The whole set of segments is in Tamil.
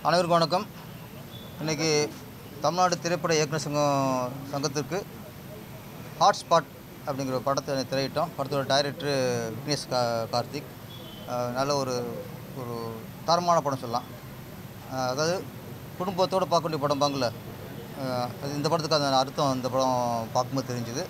அனைவருக்கும் வணக்கம் இன்றைக்கி தமிழ்நாடு திரைப்பட இயக்குனர் சங்கம் சங்கத்திற்கு ஹாட்ஸ்பாட் அப்படிங்கிற ஒரு படத்தை திரையிட்டோம் படத்தோட டைரக்டர் விக்னேஷ் கா கார்த்திக் அஹ் நல்ல ஒரு ஒரு தரமான படம் சொல்லலாம் அஹ் அதாவது குடும்பத்தோடு பார்க்க வேண்டிய படம் பாங்கல அஹ் அது இந்த படத்துக்கு அந்த அர்த்தம் இந்த படம் பார்க்கும்போது தெரிஞ்சுது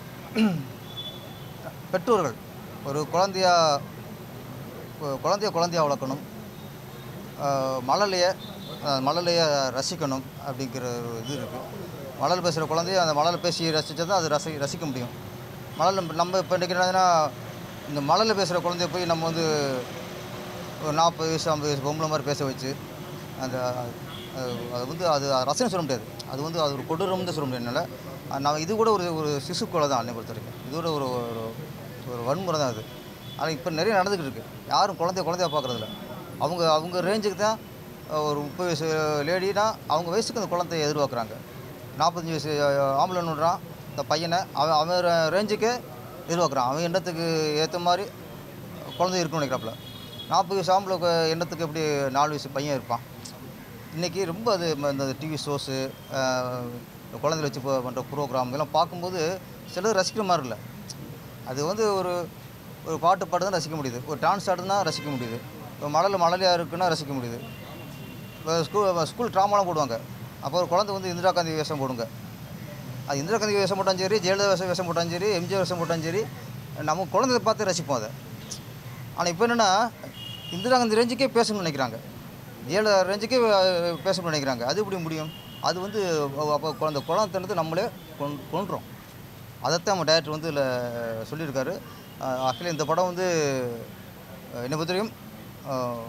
பெற்றோர்கள் ஒரு குழந்தையா குழந்தைய குழந்தையா வளர்க்கணும் ஆஹ் மழலைய ஆஹ் மழலைய ரசிக்கணும் அப்படிங்கிற ஒரு இது இருக்குது மழல் பேசுகிற குழந்தைய அந்த மழலை பேசி ரசித்தா தான் அது ரசி ரசிக்க முடியும் மழல் நம்ம இப்போ இன்றைக்கி என்னதுன்னா இந்த மழலை பேசுகிற குழந்தைய போய் நம்ம வந்து ஒரு நாற்பது வயசு ஐம்பது வயசு பொம்பளை மாதிரி பேச வச்சு அந்த அது அது வந்து அது ரசனை சொல்ல முடியாது அது வந்து அது ஒரு கொடூரம்னு சொல்ல முடியாது என்னால் நான் இது கூட ஒரு ஒரு சிசு கொலை தான் என்னை பொறுத்த வரைக்கும் இது கூட ஒரு ஒரு ஒரு வன்முறை தான் அது ஆனால் இப்போ நிறைய நடந்துக்கிட்டு இருக்குது யாரும் குழந்தைய குழந்தைய பார்க்குறதில்ல அவங்க அவங்க ரேஞ்சுக்கு தான் அஹ், ஒரு முப்பது வயசு லேடினா அவங்க வயசுக்கு அந்த குழந்தைய எதிர்பார்க்குறாங்க நாற்பத்தஞ்சு வயசு ஆம்பளைன்னுறான் இந்த பையனை அவன் அவன் ரேஞ்சுக்கே எதிர்பார்க்குறான் அவன் எண்ணத்துக்கு ஏற்ற மாதிரி குழந்தை இருக்குன்னு நினைக்கிறாப்புல நாற்பது வயசு ஆம்பளை கு- எண்ணத்துக்கு எப்படி நாலு வயசு பையன் இருப்பான் இன்றைக்கி ரொம்ப அது ம- இந்த டிவி ஷோஸு குழந்தைய வச்சு ப- பண்ணுற ப்ரோக்ராம் இதெல்லாம் பார்க்கும்போது சிலது ரசிக்கிற மாதிரி இல்லை அது வந்து ஒரு ஒரு பாட்டு பாட்டு தான் ரசிக்க முடியுது ஒரு டான்ஸ் ஆடுனா ரசிக்க முடியுது இப்போ மழலை மழலையாக இருக்குன்னா ரசிக்க முடியுது இப்போ ஸ்கூல் ஸ்கூல் ட்ராமாலாம் போடுவாங்க அப்போ ஒரு குழந்தை வந்து இந்திரா காந்தி வேஷம் போடுங்க அது இந்திரா காந்தி வேஷம் போட்டாலும் சரி ஜெயலலிதா வேஷம் வேஷம் போட்டாலும் சரி எம்ஜிஆர் வேஷம் போட்டாலும் சரி நம்ம குழந்தைய பார்த்து ரசிப்போம் அதை ஆனால் இப்போ என்னென்னா இந்திரா காந்தி ரேஞ்சுக்கே பேசணும்னு நினைக்கிறாங்க ஜெயலலிதா ரேஞ்சுக்கே அஹ், பேசணும்னு நினைக்கிறாங்க அது எப்படி முடியும் அது வந்து அப்போ குழந்தை குழந்தை நம்மளே கொன் கொன்றோம் அதைத்தான் நம்ம டேரக்டர் வந்து இதில் சொல்லியிருக்காரு ஆக்சுவலி இந்த படம் வந்து அஹ், என்னை பொறுத்தவரையும் அஹ்,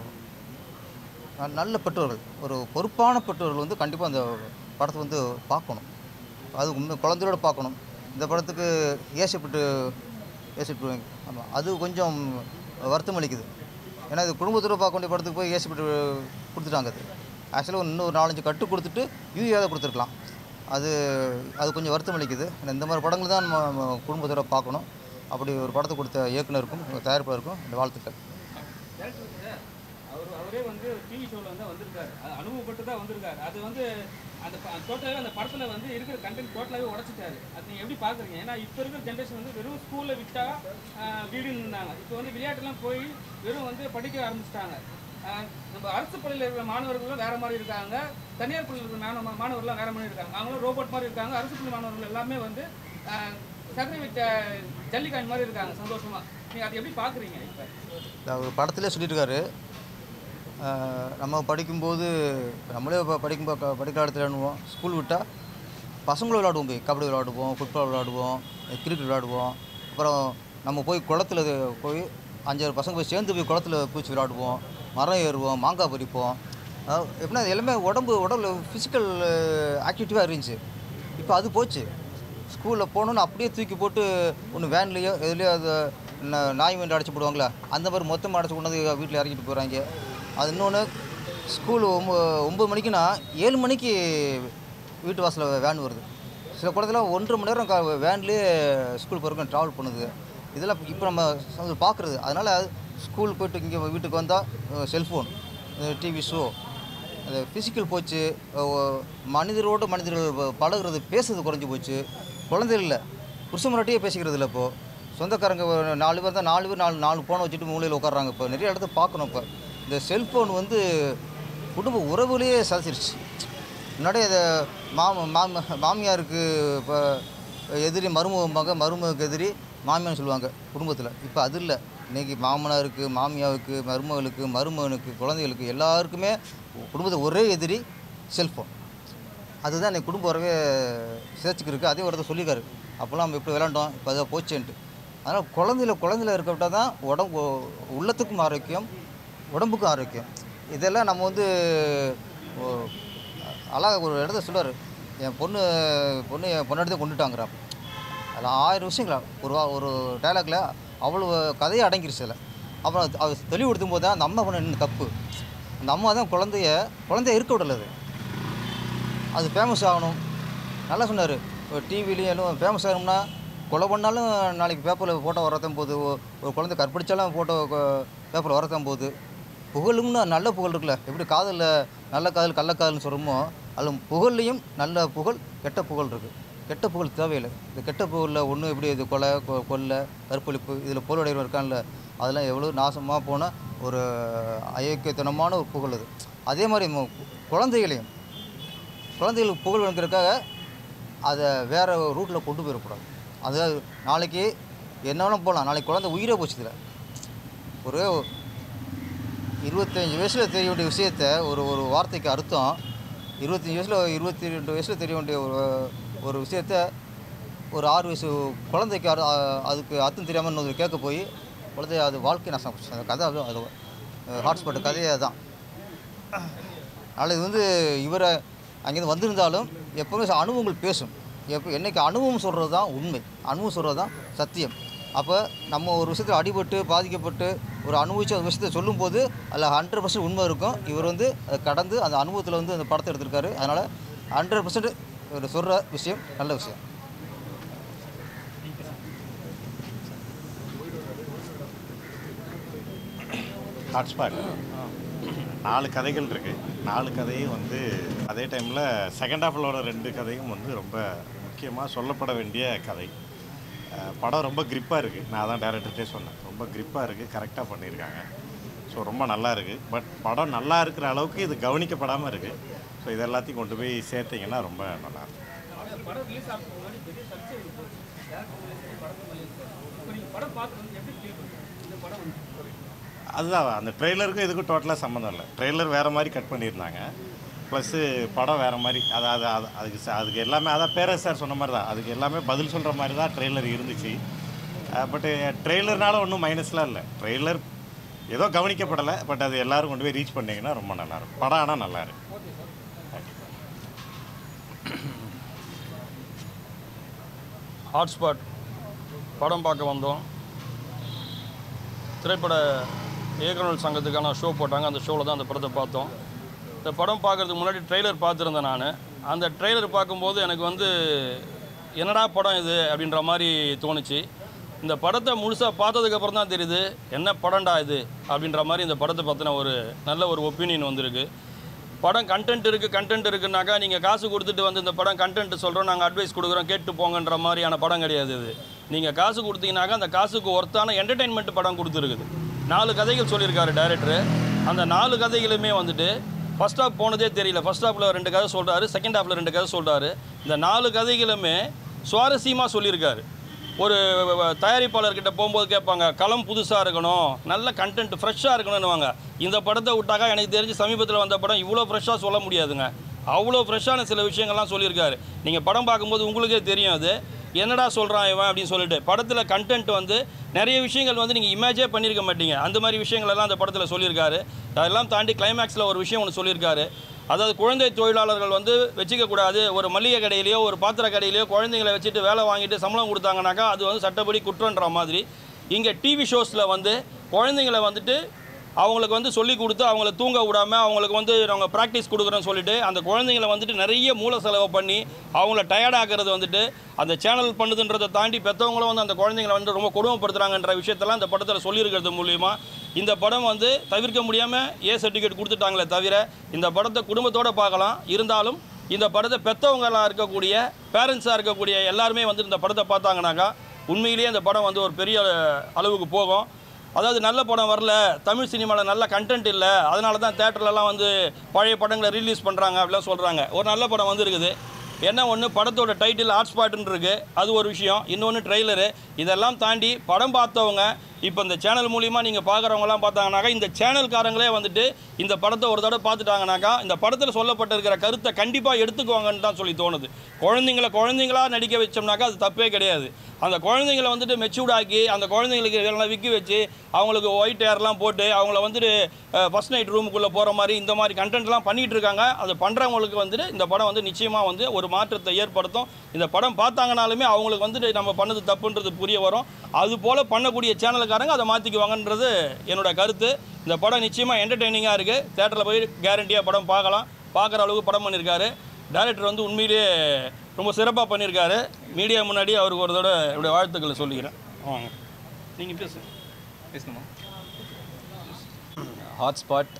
ந- நல்ல பெற்றோர்கள் ஒரு பொறுப்பான பெற்றோர்கள் வந்து கண்டிப்பாக அந்த படத்தை வந்து பார்க்கணும் அது உண்மை குழந்தையோட பார்க்கணும் இந்த படத்துக்கு ஏசப்பட்டு ஏசப்பட்டு ஆமாம் அது கொஞ்சம் வருத்தம் அளிக்குது ஏன்னா இது குடும்பத்தோட பார்க்க வேண்டிய படத்துக்கு போய் ஏசப்பட்டு கொடுத்துட்டாங்க அது ஆக்சுவலாக இன்னும் நாலஞ்சு கட்டு கொடுத்துட்டு யூஏதை கொடுத்துருக்கலாம் அது அது கொஞ்சம் வருத்தம் அளிக்குது ஏன்னா இந்த மாதிரி படங்கள் தான் நம்ம நம்ம குடும்பத்தோட பார்க்கணும் அப்படி ஒரு படத்தை கொடுத்த இயக்குனருக்கும் தயாரிப்பாளருக்கும் இந்த வாழ்த்துக்கள் டேரக்டர் சார் அவர் அவரே வந்து டிவி ஷோவில் வந்து வந்திருக்காரு அது அனுபவப்பட்டு தான் வந்திருக்காரு அது வந்து அந்த டோட்டலாகவே அந்த படத்தில் வந்து இருக்கிற கண்டென்ட் டோட்டலாகவே உடச்சிட்டாரு அது நீங்கள் எப்படி பார்க்குறீங்க ஏன்னா இப்போ இருக்கிற ஜென்ரேஷன் வந்து வெறும் ஸ்கூலில் விட்டா வீடுன்னு இருந்தாங்க இப்போ வந்து விளையாட்டுலாம் போய் வெறும் வந்து படிக்க ஆரம்பிச்சிட்டாங்க நம்ம அரசு பள்ளியில் இருக்கிற மாணவர்களும் வேற மாதிரி இருக்காங்க தனியார் பள்ளியில் இருக்கிற மாணவ மாணவர்கள்லாம் வேற மாதிரி இருக்காங்க அவங்களும் ரோபோட் மாதிரி இருக்காங்க அரசு பள்ளி மாணவர்கள் எல்லாமே வந்து ஆஹ், சக்கரை விட்ட ஜல்லிக்காய் மாதிரி இருக்காங்க சந்தோஷமா நீங்கள் அதை எப்படி பார்க்குறீங்க இப்போ இந்த ஒரு படத்திலே சொல்லியிருக்காரு அஹ் நம்ம படிக்கும்போது நம்மளே இப்போ படிக்கும்போது படிக்கிற காலத்தில் விளையாடுவோம் ஸ்கூல் விட்டால் பசங்களும் விளையாடுவோம் போய் கபடி விளையாடுவோம் ஃபுட்பால் விளையாடுவோம் கிரிக்கெட் விளையாடுவோம் அப்புறம் நம்ம போய் குளத்துல இது போய் அஞ்சாறு பசங்க போய் சேர்ந்து போய் குளத்துல பூச்சி விளையாடுவோம் மரம் ஏறுவோம் மாங்காய் பறிப்போம் அதாவது எப்படின்னா அது எல்லாமே உடம்பு உடம்புல ஃபிசிக்கல் ஆக்டிவிட்டிவாக இருந்துச்சு இப்போ அது போச்சு ஸ்கூலில் போகணுன்னு அப்படியே தூக்கி போட்டு ஒன்று வேன்லேயோ எதுலேயோ அது ந- நாய் வண்டி அடைச்சி போடுவாங்களா அந்த மாதிரி மொத்தமாக அடைச்சி கொண்டு வந்து வீட்டில் இறக்கிட்டு போகிறாங்க அது இன்னொன்று ஸ்கூல் ஒம்பது ஒம்பது மணிக்குன்னா ஏழு மணிக்கு வீட்டு வாசலில் வேன் வருது சில குழந்தைலாம் ஒன்றரை மணி நேரம் கா- வேன்லேயே ஸ்கூல் போகிறக்கும் ட்ராவல் பண்ணுது இதெல்லாம் இப்போ நம்ம ச- பார்க்குறது அதனால் ஸ்கூல் போயிட்டு இங்கே வீட்டுக்கு வந்தால் செல்ஃபோன் டிவி ஷோ அது ஃபிசிக்கல் போச்சு அஹ் மனிதரோடு மனிதர்கள் ப- பழகுறது பேசுறது குறைஞ்சி போச்சு குழந்தைகள் இல்லை புருஷன் முன்னாடியே பேசிக்கிறது இல்லை இப்போது சொந்தக்காரங்க ஒரு நாலு பேர் தான் நாலு பேர் நாலு நாலு ஃபோனை வச்சுட்டு மூலையில் உட்கார்றாங்க இப்போ நிறைய இடத்த பார்க்கணும் இப்போ இந்த செல்ஃபோன் வந்து குடும்ப உறவுலேயே சதிச்சிருச்சு முன்னாடி அதை மாம மாம மாமியாருக்கு இப்போ எதிரி மருமக மருமகளுக்கு எதிரி மாமியான்னு சொல்லுவாங்க குடும்பத்தில் இப்போ அது இல்லை இன்றைக்கி மாமனாருக்கு மாமியாவுக்கு மருமகளுக்கு மருமகனுக்கு குழந்தைகளுக்கு எல்லாருக்குமே குடும்பத்தில் ஒரே எதிரி செல்ஃபோன் அதுதான் இன்னைக்கு குடும்ப உறவே சிதைச்சிக்கு இருக்குது அதே ஒருத்தர் சொல்லியிருக்காரு அப்போல்லாம் நம்ம இப்படி விளாண்டோம் இப்போ அதை போச்சேன்ட்டு அதனால் குழந்தையில குழந்தையில இருக்கப்பட்டா தான் உடம்பு உள்ளத்துக்கும் ஆரோக்கியம் உடம்புக்கும் ஆரோக்கியம் இதெல்லாம் நம்ம வந்து ஓ- அழகா ஒரு இடத்த சொல்லுவார் என் பொண்ணு பொண்ணு என் பொண்ணு கொண்டுட்டாங்கிறா அதில் ஆயிரம் விஷயங்களா ஒரு வா- ஒரு டைலாக்ல அவ்வளோ கதையை அடங்கிருச்சு அதில் அப்புறம் அது- அது தெளிவுபடுத்தும் போது தான் அந்த அம்மா பண்ண என்ன தப்பு அந்த அம்மா தான் குழந்தைய குழந்தைய இருக்க விடல அது அது ஃபேமஸ் ஆகணும் நல்லா சொன்னார் டிவிலையும் எல்லாம் ஃபேமஸ் ஆகணும்னா கொலை பண்ணாலும் நாளைக்கு பேப்பரில் ஃபோட்டோ வரத்தான் போகுது ஒ- ஒரு குழந்தை கற்பழிச்சாலும் ஃபோட்டோ பேப்பரில் வரத்தான் போகுது புகழும்னு நல்ல புகழ் இருக்குல்ல எப்படி காதலில் நல்ல காதல் கள்ள காதல்னு சொல்கிறோமோ அதில் புகழ்லையும் நல்ல புகழ் கெட்ட புகழ் இருக்குது கெட்ட புகழ் தேவையில்லை இந்த கெட்ட புகழில் ஒன்று எப்படி இது கொலை கொ- கொள்ளை கற்பழிப்பு இதில் பொருளுடையவர் இருக்கான்ல அதெல்லாம் எவ்வளோ நாசமாக போன ஒரு அயோக்கியத்தனமான ஒரு புகழ் அது அதே மாதிரி மு- குழந்தைகளையும் குழந்தைகளுக்கு புகழ் வைக்கிறதுக்காக அதை வேறு ரூட்டில் கொண்டு போயிடக்கூடாது அதாவது நாளைக்கு என்ன வேணால் போகலாம் நாளைக்கு குழந்தை உயிரே போச்சு இதில் ஒரு இருபத்தஞ்சி வயசில் தெரிய வேண்டிய விஷயத்த ஒரு ஒரு வார்த்தைக்கு அர்த்தம் இருபத்தஞ்சி வயசில் இருபத்தி ரெண்டு வயசில் தெரிய வேண்டிய ஒரு ஒரு விஷயத்த ஒரு ஆறு வயசு குழந்தைக்கு அரு- அ- அதுக்கு அர்த்தம் தெரியாமல் இன்னொரு கேட்க போய் குழந்தை அது வாழ்க்கை நஷ்டம் போச்சு அந்த கதை அது அது ஹாட்ஸ்பாட் கதையே தான் அதனால் இது வந்து இவரை அங்கேருந்து வந்திருந்தாலும் எப்போவுமே ச- அனுபவங்கள் பேசும் எப்போ என்னைக்கு அனுபவம் சொல்கிறது தான் உண்மை அனுபவம் சொல்கிறது தான் சத்தியம் அப்போ நம்ம ஒரு விஷயத்தில் அடிபட்டு பாதிக்கப்பட்டு ஒரு அனுபவிச்சு அந்த விஷயத்தை சொல்லும்போது அதில் ஹண்ட்ரட் பர்சன்ட் உண்மை இருக்கும் இவர் வந்து அதை கடந்து அந்த அனுபவத்தில் வந்து அந்த படத்தை எடுத்திருக்காரு அதனால் ஹண்ட்ரட் பர்சன்ட் இவர் சொல்கிற விஷயம் நல்ல விஷயம் ஹாட்ஸ்பாட் நாலு கதைகள் இருக்குது நாலு கதையும் வந்து அதே டைமில் செகண்ட் ஹாஃபிலோட ரெண்டு கதையும் வந்து ரொம்ப முக்கியமாக சொல்லப்பட வேண்டிய கதை அஹ் படம் ரொம்ப கிரிப்பாக இருக்குது நான் தான் டேரக்டர்கிட்டே சொன்னேன் ரொம்ப கிரிப்பாக இருக்குது கரெக்டாக பண்ணியிருக்காங்க ஸோ ரொம்ப நல்லா இருக்குது பட் படம் நல்லா இருக்கிற அளவுக்கு இது கவனிக்கப்படாமல் இருக்குது ஸோ இது எல்லாத்தையும் கொண்டு போய் சேர்த்திங்கன்னா ரொம்ப நல்லாயிருக்கும் படம் ரிலீஸ் ஆகிறதுக்கு முன்னாடி பெரிய சர்ச்சை இருந்துச்சு டேரக்டர் மேலே படத்து மேலே இப்போ நீங்கள் படம் பார்த்து வந்து எப்படி ஃபீல் பண்ணுறீங்க இந்த படம் வந்து அதுதான் அந்த ட்ரெய்லருக்கும் இதுக்கும் டோட்டலாக சம்மந்தம் இல்லை ட்ரெய்லர் வேறு மாதிரி கட் பண்ணியிருந்தாங்க ப்ளஸ்ஸு படம் வேறு மாதிரி அது அது அது அதுக்கு ச- அதுக்கு எல்லாமே அதான் பேரஸ் சார் சொன்ன மாதிரி தான் அதுக்கு எல்லாமே பதில் சொல்கிற மாதிரி தான் ட்ரெய்லர் இருந்துச்சு பட்டு ட்ரெய்லர்னால ஒன்றும் மைனஸ்லாம் இல்லை ட்ரெய்லர் ஏதோ கவனிக்கப்படலை பட் அது எல்லோரும் கொண்டு போய் ரீச் பண்ணிங்கன்னா ரொம்ப நல்லாயிருக்கும் படம் ஆனால் நல்லா இருக்கு ஹாட்ஸ்பாட் படம் பார்க்க வந்தோம் திரைப்பட இயக்குநர் சங்கத்துக்கான ஷோ போட்டாங்க அந்த ஷோவில் தான் அந்த படத்தை பார்த்தோம் இந்த படம் பார்க்குறதுக்கு முன்னாடி ட்ரெய்லர் பார்த்துருந்தேன் நான் அந்த ட்ரெய்லர் பார்க்கும்போது எனக்கு வந்து என்னடா படம் இது அப்படின்ற மாதிரி தோணுச்சு இந்த படத்தை முழுசாக பார்த்ததுக்கப்புறம் தான் தெரியுது என்ன படம்டா இது அப்படின்ற மாதிரி இந்த படத்தை பற்றின ஒரு நல்ல ஒரு ஒப்பீனியன் வந்திருக்கு படம் கண்டென்ட் இருக்குது கண்டென்ட் இருக்குனாக்கா நீங்கள் காசு கொடுத்துட்டு வந்து இந்த படம் கண்டென்ட் சொல்கிறோம் நாங்கள் அட்வைஸ் கொடுக்குறோம் கேட்டு போங்கன்ற மாதிரியான படம் கிடையாது இது நீங்கள் காசு கொடுத்தீங்கன்னாக்கா அந்த காசுக்கு ஒர்த்தான என்டர்டெயின்மெண்ட் படம் கொடுத்துருக்குது நாலு கதைகள் சொல்லியிருக்காரு டைரக்டர் அந்த நாலு கதைகளுமே வந்துட்டு ஃபர்ஸ்ட் ஹாஃப் போனதே தெரியல ஃபர்ஸ்ட் ஹாஃபில் ரெண்டு கதை சொல்கிறாரு செகண்ட் ஹாஃபில் ரெண்டு கதை சொல்கிறாரு இந்த நாலு கதைகளுமே சுவாரஸ்யமாக சொல்லியிருக்காரு ஒரு தயாரிப்பாளர்கிட்ட போகும்போது கேட்பாங்க களம் புதுசாக இருக்கணும் நல்ல கண்டென்ட் ஃப்ரெஷ்ஷாக இருக்கணும்னுவாங்க இந்த படத்தை விட்டாக்கா எனக்கு தெரிஞ்சு சமீபத்தில் வந்த படம் இவ்வளோ ஃப்ரெஷ்ஷாக சொல்ல முடியாதுங்க அவ்வளோ ஃப்ரெஷ்ஷான சில விஷயங்கள்லாம் சொல்லியிருக்காரு நீங்கள் படம் பார்க்கும்போது உங்களுக்கே தெரியும் அது என்னடா சொல்கிறான் இவன் அப்படின்னு சொல்லிட்டு படத்தில் கண்டென்ட் வந்து நிறைய விஷயங்கள் வந்து நீங்கள் இமேஜே பண்ணியிருக்க மாட்டீங்க அந்த மாதிரி விஷயங்கள் எல்லாம் அந்த படத்தில் சொல்லியிருக்காரு அதெல்லாம் தாண்டி கிளைமேக்ஸில் ஒரு விஷயம் ஒன்று சொல்லியிருக்காரு அதாவது குழந்தை தொழிலாளர்கள் வந்து வச்சுக்கக்கூடாது ஒரு மளிகை கடையிலையோ ஒரு பாத்திர கடையிலையோ குழந்தைங்களை வச்சுட்டு வேலை வாங்கிட்டு சம்பளம் கொடுத்தாங்கனாக்கா அது வந்து சட்டப்படி குற்றன்ற மாதிரி இங்கே டிவி ஷோஸில் வந்து குழந்தைங்களை வந்துட்டு அவங்களுக்கு வந்து சொல்லி கொடுத்து அவங்கள தூங்க விடாமல் அவங்களுக்கு வந்து நாங்கள் ப்ராக்டிஸ் கொடுக்குறோன்னு சொல்லிட்டு அந்த குழந்தைங்களை வந்துட்டு நிறைய மூல செலவு பண்ணி அவங்கள டயர்ட் ஆக்குறது வந்துட்டு அந்த சேனல் பண்ணுதுன்றதை தாண்டி பெற்றவங்களும் வந்து அந்த குழந்தைங்களை வந்து ரொம்ப கொடுமைப்படுத்துறாங்கன்ற விஷயத்தெல்லாம் இந்த படத்தில் சொல்லியிருக்கிறது மூலிமா இந்த படம் வந்து தவிர்க்க முடியாமல் ஏ சர்டிஃபிகேட் கொடுத்துட்டாங்களே தவிர இந்த படத்தை குடும்பத்தோடு பார்க்கலாம் இருந்தாலும் இந்த படத்தை பெற்றவங்களாக இருக்கக்கூடிய பேரண்ட்ஸாக இருக்கக்கூடிய எல்லாருமே வந்து இந்த படத்தை பார்த்தாங்கனாக்கா உண்மையிலேயே இந்த படம் வந்து ஒரு பெரிய அளவுக்கு போகும் அதாவது நல்ல படம் வரல தமிழ் சினிமாவில் நல்ல கண்டென்ட் இல்லை அதனால தான் தேட்டர்லலாம் வந்து பழைய படங்களை ரிலீஸ் பண்ணுறாங்க அப்படிலாம் சொல்கிறாங்க ஒரு நல்ல படம் வந்திருக்குது என்ன ஒன்று படத்தோட டைட்டில் ஹாட்ஸ்பாட்னு இருக்குது அது ஒரு விஷயம் இன்னொன்று ட்ரெய்லரு இதெல்லாம் தாண்டி படம் பார்த்தவங்க இப்போ இந்த சேனல் மூலிமா நீங்கள் பார்க்குறவங்கலாம் பார்த்தாங்கனாக்கா இந்த சேனல்காரங்களே வந்துட்டு இந்த படத்தை ஒரு தடவை பார்த்துட்டாங்கனாக்கா இந்த படத்தில் சொல்லப்பட்டிருக்கிற கருத்தை கண்டிப்பாக எடுத்துக்குவாங்கன்னு தான் சொல்லி தோணுது குழந்தைங்கள குழந்தைங்களா நடிக்க வச்சோம்னாக்கா அது தப்பே கிடையாது அந்த குழந்தைங்கள வந்துட்டு மெச்சூர்ட் ஆக்கி அந்த குழந்தைங்களுக்கு இதெல்லாம் விற்க வச்சு அவங்களுக்கு ஒயிட் ஹேர்லாம் போட்டு அவங்கள வந்துட்டு ஃபஸ்ட் நைட் ரூமுக்குள்ளே போகிற மாதிரி இந்த மாதிரி கண்டென்ட்லாம் பண்ணிகிட்டு இருக்காங்க அது பண்ணுறவங்களுக்கு வந்துட்டு இந்த படம் வந்து நிச்சயமாக வந்து ஒரு மாற்றத்தை ஏற்படுத்தும் இந்த படம் பார்த்தாங்கனாலுமே அவங்களுக்கு வந்துட்டு நம்ம பண்ணது தப்புன்றது புரிய வரும் அது போல் பண்ணக்கூடிய சேனலுக்காரங்க அதை மாற்றிக்குவாங்கன்றது என்னோட கருத்து இந்த படம் நிச்சயமாக என்டர்டெய்னிங்காக இருக்குது தேட்டரில் போய் கேரண்டியாக படம் பார்க்கலாம் பார்க்குற அளவுக்கு படம் பண்ணியிருக்காரு டைரக்டர் வந்து உண்மையிலேயே ரொம்ப சிறப்பாக பண்ணியிருக்காரு மீடியா முன்னாடி அவருக்கு ஒரு தடவை என்னுடைய வாழ்த்துக்களை சொல்லிக்கிறேன் வாங்க நீங்கள் பேசுங்க பேசணுமா ஹாட்ஸ்பாட்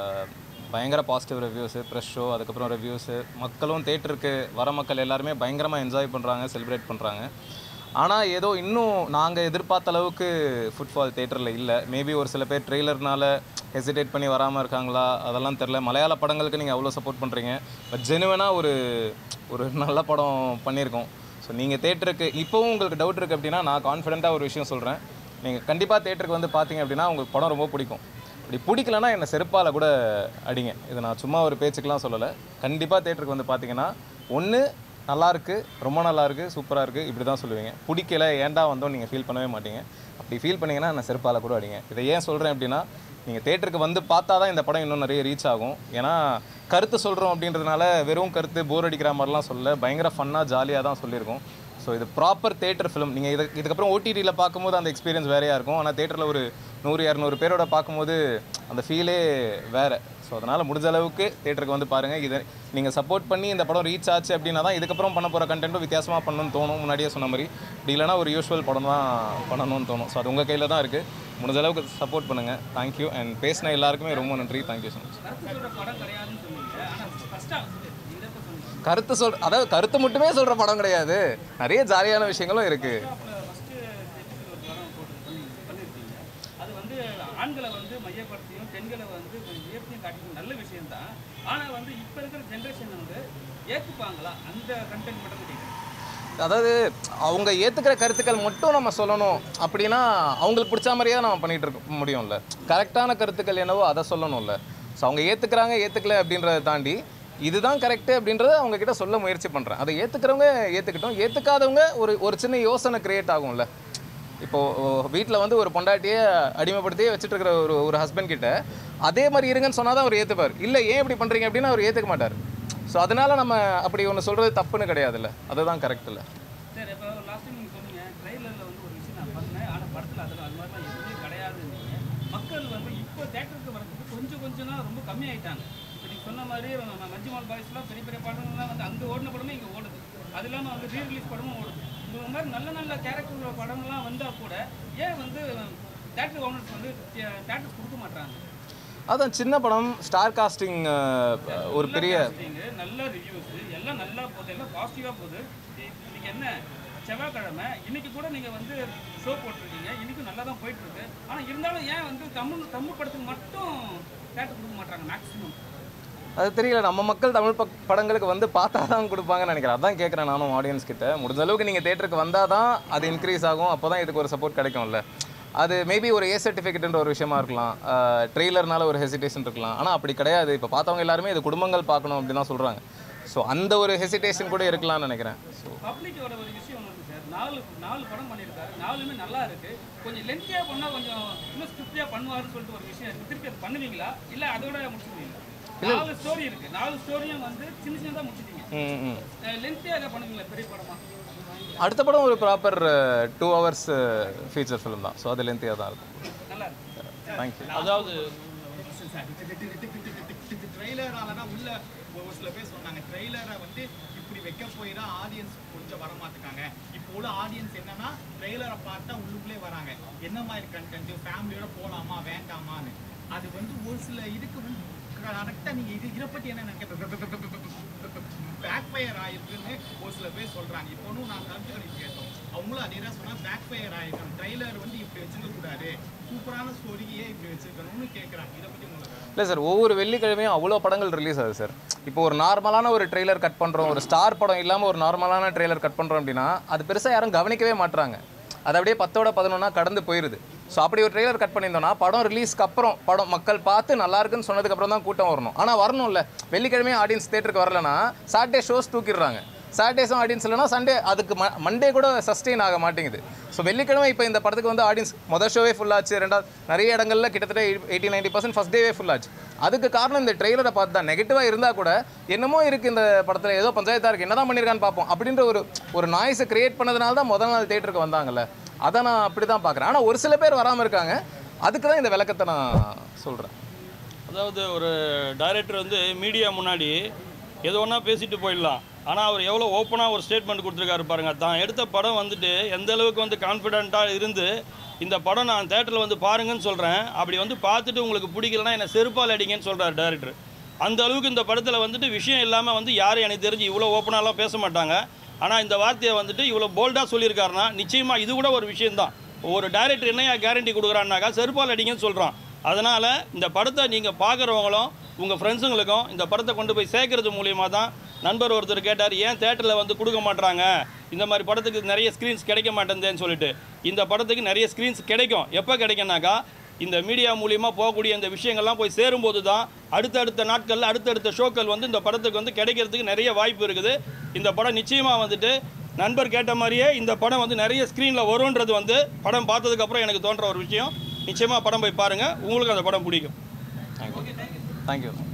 பயங்கர பாசிட்டிவ் ரிவ்யூஸு ப்ரெஷ் ஷோ அதுக்கப்புறம் ரிவ்யூஸு மக்களும் தேட்டருக்கு வர மக்கள் எல்லாருமே பயங்கரமாக என்ஜாய் பண்ணுறாங்க செலிப்ரேட் பண்ணுறாங்க ஆனால் ஏதோ இன்னும் நாங்கள் எதிர்பார்த்த அளவுக்கு ஃபுட்பால் தேட்டரில் இல்லை மேபி ஒரு சில பேர் ட்ரெய்லர்னால ஹெசிடேட் பண்ணி வராமல் இருக்காங்களா அதெல்லாம் தெரில மலையாள படங்களுக்கு நீங்கள் அவ்வளோ சப்போர்ட் பண்ணுறீங்க பட் ஜெனுவனாக ஒரு ஒரு நல்ல படம் பண்ணியிருக்கோம் ஸோ நீங்கள் தேட்டருக்கு இப்போவும் உங்களுக்கு டவுட் இருக்குது அப்படின்னா நான் கான்ஃபிடென்ட்டாக ஒரு விஷயம் சொல்கிறேன் நீங்கள் கண்டிப்பாக தேட்டருக்கு வந்து பார்த்தீங்க அப்படின்னா உங்களுக்கு படம் ரொம்ப பிடிக்கும் அப்படி பிடிக்கலன்னா என்னை செருப்பால் கூட அடிங்க இது நான் சும்மா ஒரு பேச்சுக்கெலாம் சொல்லலை கண்டிப்பாக தேட்டருக்கு வந்து பார்த்தீங்கன்னா ஒன்று நல்லா இருக்கு ரொம்ப நல்லா இருக்கு சூப்பராக இருக்கு இப்படி தான் சொல்லுவீங்க பிடிக்கல ஏன்டா வந்தோம் நீங்கள் ஃபீல் பண்ணவே மாட்டீங்க அப்படி ஃபீல் பண்ணீங்கன்னா நான் செருப்பால் கூட அடிங்க இதை ஏன் சொல்கிறேன் அப்படின்னா நீங்கள் தேட்டருக்கு வந்து பார்த்தா தான் இந்த படம் இன்னும் நிறைய ரீச் ஆகும் ஏன்னா கருத்து சொல்கிறோம் அப்படின்றதுனால வெறும் கருத்து போர் அடிக்கிற மாதிரிலாம் சொல்ல பயங்கர ஃபன்னாக ஜாலியாக தான் சொல்லியிருக்கோம் ஸோ இது ப்ராப்பர் தேட்டர் ஃபிலிம் நீங்கள் இது இதுக்கப்புறம் ஓடிடியில் பார்க்கும்போது அந்த எக்ஸ்பீரியன்ஸ் வேறையாக இருக்கும் ஆனால் தேட்டரில் ஒரு நூறு இரநூறு பேரோட பார்க்கும்போது அந்த ஃபீலே வேறு ஸோ அதனால் முடிஞ்ச அளவுக்கு தேட்டருக்கு வந்து பாருங்கள் இதை நீங்கள் சப்போர்ட் பண்ணி இந்த படம் ரீச் ஆச்சு அப்படின்னா தான் இதுக்கப்புறம் பண்ண போகிற கண்டென்ட்டும் வித்தியாசமாக பண்ணணும்னு தோணும் முன்னாடியே சொன்ன மாதிரி இப்படி இல்லைனா ஒரு யூஸ்வல் படம் தான் பண்ணணும்னு தோணும் ஸோ அது உங்கள் கையில் தான் இருக்குது முடிஞ்ச அளவுக்கு சப்போர்ட் பண்ணுங்கள் தேங்க்யூ அண்ட் பேசின எல்லாருக்குமே ரொம்ப நன்றி தேங்க்யூ ஸோ மச் கருத்து சொல்ற படம் கிடையாதுன்னு சொன்னீங்க ஆனா ஃபர்ஸ்டா இந்த இடத்த சொன்னீங்க கருத்து சொல் அதாவது கருத்து மட்டுமே சொல்கிற படம் கிடையாது நிறைய ஜாலியான விஷயங்களும் இருக்குது ஃபர்ஸ்ட் தேட்டருக்கு ஒரு படம் போட்டு பண்ணி பண்ணியிருக்கீங்க அது வந்து ஆண்களை வந்து மையப்படுத்தியும் பெண்களை வந்து கொஞ்சம் உயர்த்தியும் காட்டியும் நல்ல விஷயம்தான் ஆனா வந்து இப்ப இருக்கிற ஜென்ரேஷன் வந்து ஏத்துப்பாங்களா அந்த கண்டென்ட் மட்டும் கேட்குறேன் அதாவது அவங்க ஏற்றுக்கிற கருத்துக்கள் மட்டும் நம்ம சொல்லணும் அப்படின்னா அவங்களுக்கு பிடிச்ச மாதிரியே நம்ம பண்ணிகிட்டு இருக்க முடியும்ல கரெக்டான கருத்துக்கள் என்னவோ அதை சொல்லணும்ல ஸோ அவங்க ஏற்றுக்கிறாங்க ஏற்றுக்கல அப்படின்றத தாண்டி இதுதான் கரெக்டு அப்படின்றத அவங்க கிட்ட சொல்ல முயற்சி பண்ணுறேன் அதை ஏற்றுக்கிறவங்க ஏற்றுக்கிட்டோம் ஏற்றுக்காதவங்க ஒரு ஒரு சின்ன யோசனை கிரியேட் ஆகும்ல இப்போது வீட்டில் வந்து ஒரு பொண்டாட்டியை அடிமைப்படுத்தியே வச்சுட்டு இருக்கிற ஒரு ஒரு ஹஸ்பண்ட் கிட்ட அதே மாதிரி இருங்கன்னு சொன்னால் தான் அவர் ஏற்றுப்பார் இல்லை ஏன் இப்படி பண்ணுறீங்க அப்படின்னு அவர் ஏற்றுக்க மாட்டார் ஸோ அதனால நம்ம அப்படி ஒன்று சொல்கிறது தப்புன்னு கிடையாதுல்ல அதுதான் கரெக்ட் இல்லை சரி இப்போ லாஸ்ட் டைம் நீங்கள் சொன்னீங்க ட்ரெயிலரில் வந்து ஒரு விஷயம் நான் பண்ணேன் ஆனால் படத்தில் அதில் அது மாதிரிலாம் எதுவுமே கிடையாது நீங்கள் மக்கள் வந்து இப்போ தேட்டருக்கு வரதுக்கு கொஞ்சம் கொஞ்சம் தான் ரொம்ப கம்மியாயிட்டாங்க இப்போ நீங்கள் சொன்ன மாதிரி ம- மஞ்சுமால் பாய்ஸ்லாம் பெரிய பெரிய படங்கள்லாம் வந்து அங்கே ஓடின படமே இங்கே ஓடுது அது இல்லாமல் வந்து ரீ ரிலீஸ் படமும் ஓடுது இந்த மாதிரி நல்ல நல்ல கேரக்டர் படங்கள்லாம் வந்தால் கூட ஏன் வந்து தேட்டர் ஓனர்ஸ் வந்து தேட்டர் கொடுக்க மாட்டாங்க அதான் சின்ன படம் ஸ்டார் காஸ்டிங் ஒரு பெரிய நீங்க நல்ல ரிவ்யூஸ் எல்லாம் நல்லா போகுது எல்லாம் பாசிட்டிவாக போகுது இ- இன்னைக்கு என்ன செவ்வாய்க்கிழமை இன்னைக்கு கூட நீங்க வந்து ஷோ போட்டிருக்கீங்க இன்னைக்கும் நல்லா தான் போயிட்டு இருக்கு ஆனா இருந்தாலும் ஏன் வந்து தமிழ் தமிழ் படத்துக்கு மட்டும் தேட்டர் கொடுக்க மாட்டாங்க மேக்ஸிமம் அது தெரியல நம்ம மக்கள் தமிழ் பக் படங்களுக்கு வந்து பார்த்தா தான் கொடுப்பாங்கன்னு நினைக்கிறேன் அதான் கேட்குறேன் நானும் ஆடியன்ஸ் கிட்ட முடிஞ்ச அளவுக்கு நீங்கள் தேட்டருக்கு வந்தால் தான் அது இன்க்ரீஸ் ஆகும் அப்போ தான் இதுக்கு ஒரு சப்போர்ட் கிடைக்கும்ல அது மேபி ஒரு ஏ சர்டிஃபிகேட்ன்ற ஒரு விஷயமா இருக்கலாம் ட்ரெய்லர்னால ஒரு ஹெசிடேஷன் இருக்கலாம் ஆனால் அப்படி கிடையாது இப்போ பார்த்தவங்க எல்லாருமே இது குடும்பங்கள் பார்க்கணும் அப்படின்னு தான் சொல்கிறாங்க ஸோ அந்த ஒரு ஹெசிடேஷன் கூட இருக்கலாம்னு நினைக்கிறேன் ஸோ பப்ளிக்கோட ஒரு விஷயம் வந்து சார் நாலு நாலு படம் பண்ணியிருக்காரு நாலுமே நல்லா இருக்கு கொஞ்சம் லென்த்தியாக பண்ணால் கொஞ்சம் இன்னும் ஸ்கிரிப்டியாக பண்ணுவாருன்னு சொல்லிட்டு ஒரு விஷயம் இருக்கு திருப்பி அது பண்ணுவீங்களா இல்லை அதோட முடிச்சுடுவீங்களா நாலு ஸ்டோரி இருக்கு நாலு ஸ்டோரியும் வந்து சின்ன சின்னதாக முடிச்சிட்டீங்க ம் ம் லென்த்தியாக எதாவது பண்ணுவீங்களா பெரிய படமா அடுத்த படம் ஒரு proper two hours feature film தான் ஸோ அது லென்த்தியாக தான் இருக்கும் நல்லா இருக்கு தேங்க்யூ அதாவது ட்ரெய்லரால தான் உள்ள ஒரு சில பேர் சொன்னாங்க ட்ரெய்லரை வந்து இப்படி வைக்க போய் தான் ஆடியன்ஸ் கொஞ்சம் வர மாட்டுக்காங்க இப்போ உள்ள ஆடியன்ஸ் என்னன்னா ட்ரெய்லரை பார்த்தா உள்ளுக்குள்ளே வராங்க என்ன மாதிரி கண்டென்ட் ஃபேமிலியோட போலாமா வேண்டாமான்னு அது வந்து ஒரு சில இதுக்கு வந்து கரெக்டாக நீங்கள் இது இதை பற்றி என்ன நினைக்க பேக் ஃபயர் ஆயிருக்குன்னு ஒரு சில பேர் சொல்றாங்க இப்போ ஒன்றும் நான் கருத்து கணிப்பு கேட்டோம் அவங்களும் அதே தான் சொன்னா பேக் ஃபயர் ஆயிருக்கும் ட்ரெய்லர் வந்து இப்படி வச்சிருக்க கூடாது சூப்பரான ஸ்டோரியே இப்படி வச்சிருக்கணும்னு கேட்குறாங்க இதை பற்றி உங்களுக்கு இல்லை சார் ஒவ்வொரு வெள்ளிக்கிழமையும் அவ்வளோ படங்கள் ரிலீஸ் ஆகுது சார் இப்போ ஒரு நார்மலான ஒரு ட்ரெய்லர் கட் பண்ணுறோம் ஒரு ஸ்டார் படம் இல்லாமல் ஒரு நார்மலான ட்ரெய்லர் கட் பண்ணுறோம் அப்படின்னா அது பெருசாக யாரும் கவனிக்கவே மாட்றாங்க அது அப்படியே பத்தோட பதினொன்னா கடந்து போயிடுது ஸோ அப்படி ஒரு ட்ரெய்லர் கட் பண்ணியிருந்தோம்னா படம் ரிலீஸ்க்கு அப்புறம் படம் மக்கள் பார்த்து நல்லா இருக்குன்னு சொன்னதுக்கு அப்புறம் தான் கூட்டம் வரணும் ஆனால் வரணும்ல வெள்ளிக்கிழமையும் ஆடியன்ஸ் தேட்டருக்கு வரலனா சாட்டர்டே ஷோஸ் தூக்கிடுறாங்க சாட்டர்டேஸும் ஆடியன்ஸ் இல்லைனா சண்டே அதுக்கு ம மண்டே கூட சஸ்டெயின் ஆக மாட்டேங்குது ஸோ வெள்ளிக்கிழமை இப்போ இந்த படத்துக்கு வந்து ஆடியன்ஸ் மொதல் ஷோவே ஃபுல்லாச்சு ரெண்டாவது நிறைய இடங்கள்ல கிட்டத்தட்ட எயிட்டி நைன்டி பர்சன்ட் ஃபஸ்ட் டேவே ஃபுல்லாச்சு அதுக்கு காரணம் இந்த ட்ரெய்லரை பார்த்து தான் நெகட்டிவாக இருந்தால் கூட என்னமோ இருக்குது இந்த படத்தில் ஏதோ பஞ்சாயத்தாக இருக்குது என்ன தான் பண்ணியிருக்கான்னு பார்ப்போம் அப்படின்ற ஒரு ஒரு நாய்ஸை கிரியேட் பண்ணதுனால தான் முதல் நாள் தேட்டருக்கு வந்தாங்கல்ல அதை நான் அப்படி தான் பார்க்குறேன் ஆனால் ஒரு சில பேர் வராமல் இருக்காங்க அதுக்கு தான் இந்த விளக்கத்தை நான் சொல்கிறேன் அதாவது ஒரு டைரக்டர் வந்து மீடியா முன்னாடி எது ஒன்றா பேசிட்டு போயிடலாம் ஆனால் அவர் எவ்வளோ ஓப்பனாக ஒரு ஸ்டேட்மெண்ட் கொடுத்துருக்காரு பாருங்க தான் எடுத்த படம் வந்துட்டு எந்த அளவுக்கு வந்து கான்ஃபிடென்ட்டாக இருந்து இந்த படம் நான் தேட்டரில் வந்து பாருங்கன்னு சொல்கிறேன் அப்படி வந்து பார்த்துட்டு உங்களுக்கு பிடிக்கலன்னா என்னை செருப்பால் அடிங்கன்னு சொல்கிறார் டேரக்டர் அந்த அளவுக்கு இந்த படத்தில் வந்துட்டு விஷயம் இல்லாமல் வந்து யாரும் எனக்கு தெரிஞ்சு இவ்வளோ ஓப்பனாலாம் பேச மாட்டாங்க ஆனால் இந்த வார்த்தையை வந்துட்டு இவ்வளோ போல்டாக சொல்லியிருக்காருன்னா நிச்சயமாக இது கூட ஒரு விஷயம்தான் ஒரு டைரக்டர் என்னையா கேரண்டி கொடுக்குறான்னாக்கா செருப்பால் அடிங்கன்னு சொல்கிறான் அதனால் இந்த படத்தை நீங்கள் பார்க்குறவங்களும் உங்கள் ஃப்ரெண்ட்ஸுங்களுக்கும் இந்த படத்தை கொண்டு போய் சேர்க்கறது மூலியமாக தான் நண்பர் ஒருத்தர் கேட்டார் ஏன் தேட்டரில் வந்து கொடுக்க மாட்றாங்க இந்த மாதிரி படத்துக்கு நிறைய ஸ்க்ரீன்ஸ் கிடைக்க மாட்டேங்குதுன்னு சொல்லிட்டு இந்த படத்துக்கு நிறைய ஸ்க்ரீன்ஸ் கிடைக்கும் எப்போ கிடைக்கும்னாக்கா இந்த மீடியா மூலியமாக போகக்கூடிய இந்த விஷயங்கள்லாம் போய் சேரும்போது தான் அடுத்தடுத்த நாட்களில் அடுத்தடுத்த ஷோக்கள் வந்து இந்த படத்துக்கு வந்து கிடைக்கிறதுக்கு நிறைய வாய்ப்பு இருக்குது இந்த படம் நிச்சயமாக வந்துட்டு நண்பர் கேட்ட மாதிரியே இந்த படம் வந்து நிறைய ஸ்க்ரீனில் வரும்ன்றது வந்து படம் பார்த்ததுக்கப்புறம் எனக்கு தோன்ற ஒரு விஷயம் நிச்சயமாக படம் போய் பாருங்கள் உங்களுக்கு அந்த படம் பிடிக்கும் தேங்க்யூ தேங்க்யூ